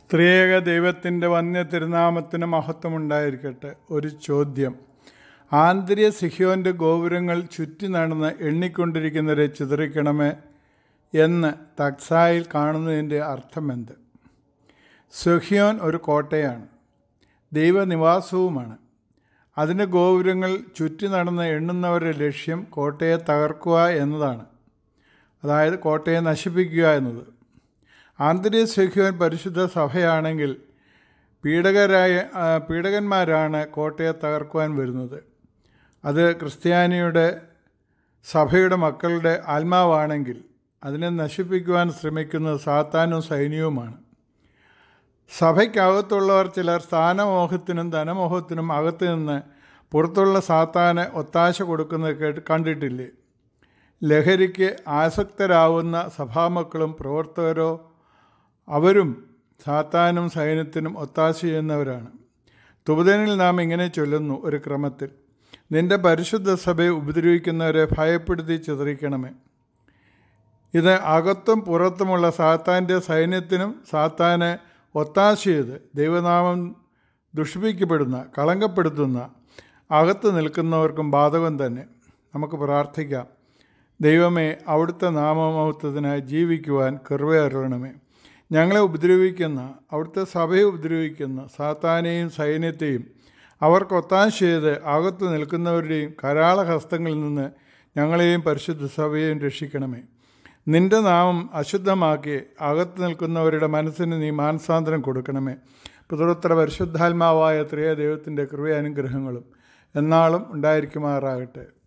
ത്രിയേക ദൈവത്തിൻ്റെ വന്യ തിരുനാമത്തിന് മഹത്വമുണ്ടായിരിക്കട്ടെ ഒരു ചോദ്യം ആന്തരിക സിഹിയോൻ്റെ ഗോപുരങ്ങൾ ചുറ്റി നടന്ന് എണ്ണിക്കൊണ്ടിരിക്കുന്നവരെ ചിതറിക്കണമേ എന്ന് തക്സായിൽ കാണുന്നതിൻ്റെ അർത്ഥമെന്ത് സുഹിയോൻ ഒരു കോട്ടയാണ് ദൈവനിവാസവുമാണ് അതിൻ്റെ ഗോപുരങ്ങൾ ചുറ്റി നടന്ന് എണ്ണുന്നവരുടെ ലക്ഷ്യം കോട്ടയെ തകർക്കുക എന്നതാണ് അതായത് കോട്ടയെ നശിപ്പിക്കുക എന്നത് ആന്തരിക സഖ്യവൻ പരിശുദ്ധ സഭയാണെങ്കിൽ പീഡകരായ ആ, പീഡകന്മാരാണ് കോട്ടയെ തകർക്കുവാൻ വരുന്നത് അത് ക്രിസ്ത്യാനിയുടെ സഭയുടെ മക്കളുടെ ആത്മാവാണെങ്കിൽ അതിനെ നശിപ്പിക്കുവാൻ ശ്രമിക്കുന്നത് സാത്താനും സൈന്യവുമാണ് സഭയ്ക്കകത്തുള്ളവർ ചിലർ സ്ഥാനമോഹത്തിനും ധനമോഹത്തിനും അകത്ത് നിന്ന് പുറത്തുള്ള സാത്താന് ഒത്താശ കൊടുക്കുന്നത് കേട്ട് കണ്ടിട്ടില്ലേ ലഹരിക്ക് ആസക്തരാവുന്ന സഭാമക്കളും പ്രവർത്തകരോ അവരും സാത്താനും സൈന്യത്തിനും ഒത്താശ ചെയ്യുന്നവരാണ് തുബദനിൽ നാം ഇങ്ങനെ ചൊല്ലുന്നു ഒരു ക്രമത്തിൽ നിന്റെ പരിശുദ്ധ സഭയെ ഉപദ്രവിക്കുന്നവരെ ഭയപ്പെടുത്തി ചിതറിക്കണമേ ഇത് അകത്തും പുറത്തുമുള്ള സാത്താൻ്റെ സൈന്യത്തിനും സാത്താനെ ഒത്താശ ചെയ്ത് ദൈവനാമം ദുഷിപ്പിക്കപ്പെടുന്ന കളങ്കപ്പെടുത്തുന്ന അകത്ത് നിൽക്കുന്നവർക്കും ബാധകം തന്നെ നമുക്ക് പ്രാർത്ഥിക്കാം ദൈവമേ അവിടുത്തെ നാമമഹത്വത്തിനായി ജീവിക്കുവാൻ കൃപയറിയണമേ ഞങ്ങളെ ഉപദ്രവിക്കുന്ന അവിടുത്തെ സഭയെ ഉപദ്രവിക്കുന്ന സാത്താനെയും സൈന്യത്തെയും അവർക്ക് ഒത്താശ ചെയ്ത് അകത്ത് നിൽക്കുന്നവരുടെയും കരാളഹസ്തങ്ങളിൽ നിന്ന് ഞങ്ങളെയും പരിശുദ്ധ സഭയെയും രക്ഷിക്കണമേ നിന്റെ നാമം അശുദ്ധമാക്കി അകത്ത് നിൽക്കുന്നവരുടെ മനസ്സിന് നീ മാനസാന്തരം കൊടുക്കണമേ പുതുത്ര പരിശുദ്ധാത്മാവായ ത്രിയ ദൈവത്തിൻ്റെ കൃപയാനുഗ്രഹങ്ങളും എന്നാളും ഉണ്ടായിരിക്കുമാറാകട്ടെ